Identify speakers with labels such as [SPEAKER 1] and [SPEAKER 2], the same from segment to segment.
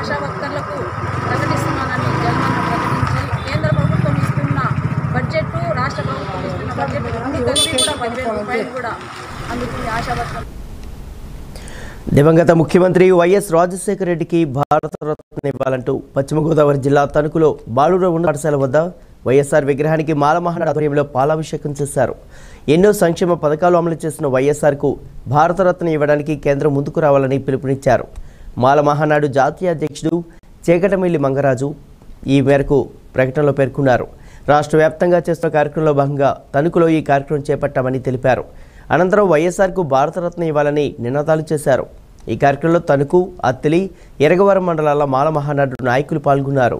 [SPEAKER 1] ఆశా వర్కర్లకు ప్రకటిస్తున్నానని జగనన్న ప్రకటించి కేంద్ర ప్రభుత్వం ఇస్తున్న బడ్జెట్ రాష్ట్ర ప్రభుత్వం ఇస్తున్న బడ్జెట్ రెండు కలిపి కూడా పదివేల రూపాయలు కూడా అందుతుంది ఆశా వర్కర్
[SPEAKER 2] దివంగత ముఖ్యమంత్రి వైఎస్ రాజశేఖర రెడ్డికి భారతరత్న ఇవ్వాలంటూ పశ్చిమ గోదావరి జిల్లా తణుకులో బాలుర ఉన్న పాఠశాల వద్ద వైఎస్ఆర్ విగ్రహానికి మాలమహానాడు ఆధ్వర్యంలో పాలాభిషేకం చేశారు ఎన్నో సంక్షేమ పథకాలు అమలు చేసిన వైఎస్ఆర్కు భారతరత్న ఇవ్వడానికి కేంద్రం ముందుకు రావాలని పిలుపునిచ్చారు మాల మహానాడు జాతీయ అధ్యక్షుడు చేకటమిల్లి మంగరాజు ఈ మేరకు ప్రకటనలో పేర్కొన్నారు రాష్ట్ర వ్యాప్తంగా చేస్తున్న కార్యక్రమంలో భాగంగా తణుకులో ఈ కార్యక్రమం చేపట్టామని తెలిపారు అనంతరం వైఎస్ఆర్కు భారతరత్న ఇవ్వాలని నినాదాలు చేశారు ఈ కార్యక్రమంలో తణుకు అత్తిలి ఎరగవరం మండలాల మాల మహానాడు నాయకులు పాల్గొన్నారు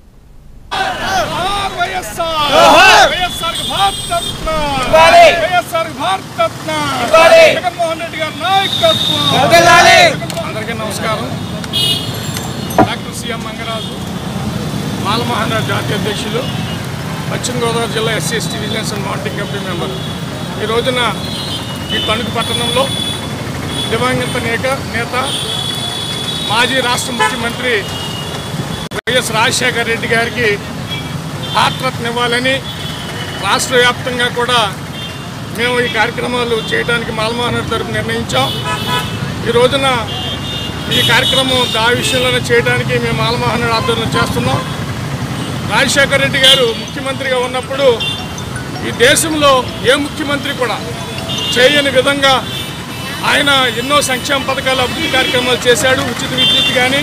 [SPEAKER 3] వైఎస్ఆర్ భారతరత్న వైఎస్ఆర్ భారతరత్న జగన్మోహన్ రెడ్డి గారి నాయకత్వం అందరికీ నమస్కారం డాక్టర్ సిఎం మంగరాజు మాలమహానాడు జాతీయ అధ్యక్షులు పశ్చిమ గోదావరి జిల్లా SC ST vigilance and monitoring committee member ఈ రోజున ఈ తణుకు పట్టణంలో దివంగత నేత నేత మాజీ రాష్ట్ర ముఖ్యమంత్రి వైఎస్ రాజశేఖర రెడ్డి గారికి భారతరత్న ఇవ్వాలని రాష్ట్ర వ్యాప్తంగా కూడా మేము ఈ కార్యక్రమాలు చేయడానికి మాలమోహన్ తరపు నిర్ణయించాం ఈ రోజున ఈ కార్యక్రమం ఆ విషయంలోనే చేయడానికి మేము మాలమోహన్ ఆధ్వర్యంలో చేస్తున్నాం రాజశేఖర రెడ్డి గారు ముఖ్యమంత్రిగా ఉన్నప్పుడు ఈ దేశంలో ఏ ముఖ్యమంత్రి కూడా చేయని విధంగా ఆయన ఎన్నో సంక్షేమ పథకాలు అభివృద్ధి కార్యక్రమాలు చేశాడు ఉచిత విద్యుత్ కానీ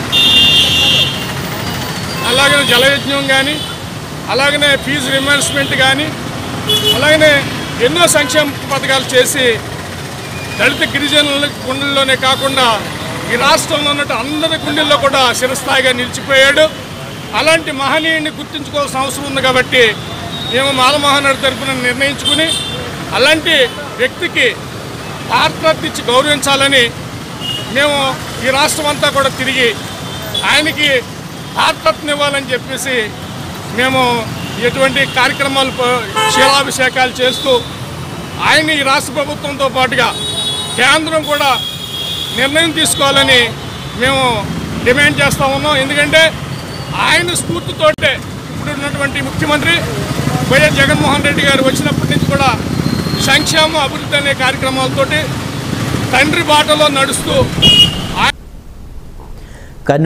[SPEAKER 3] అలాగనే జలయజ్ఞం కానీ అలాగనే ఫీజు రిమర్స్మెంట్ కానీ అలాగనే ఎన్నో సంక్షేమ పథకాలు చేసి దళిత గిరిజనుల గుండెల్లోనే కాకుండా ఈ రాష్ట్రంలో ఉన్నట్టు అందరి గుండెల్లో కూడా చిరస్థాయిగా నిలిచిపోయాడు అలాంటి మహనీయుడిని గుర్తుంచుకోవాల్సిన అవసరం ఉంది కాబట్టి మేము మాలమోహనుడి తరపున నిర్ణయించుకుని అలాంటి వ్యక్తికి భారతరత్న ఇచ్చి గౌరవించాలని మేము ఈ రాష్ట్రం అంతా కూడా తిరిగి ఆయనకి భారతరత్న ఇవ్వాలని చెప్పేసి మేము ఎటువంటి కార్యక్రమాలు ప- శీలాభిషేకాలు చేస్తూ ఆయన ఈ రాష్ట్ర ప్రభుత్వంతో పాటుగా కేంద్రం కూడా నిర్ణయం తీసుకోవాలని మేము డిమాండ్ చేస్తూ ఉన్నాం ఎందుకంటే ఆయన స్ఫూర్తితోటే ఇప్పుడు ఉన్నటువంటి ముఖ్యమంత్రి వైఎస్ జగన్మోహన్ రెడ్డి గారు వచ్చినప్పటి నుంచి కూడా సంక్షేమ అభివృద్ధి అనే కార్యక్రమాలతోటి తండ్రి బాటలో నడుస్తూ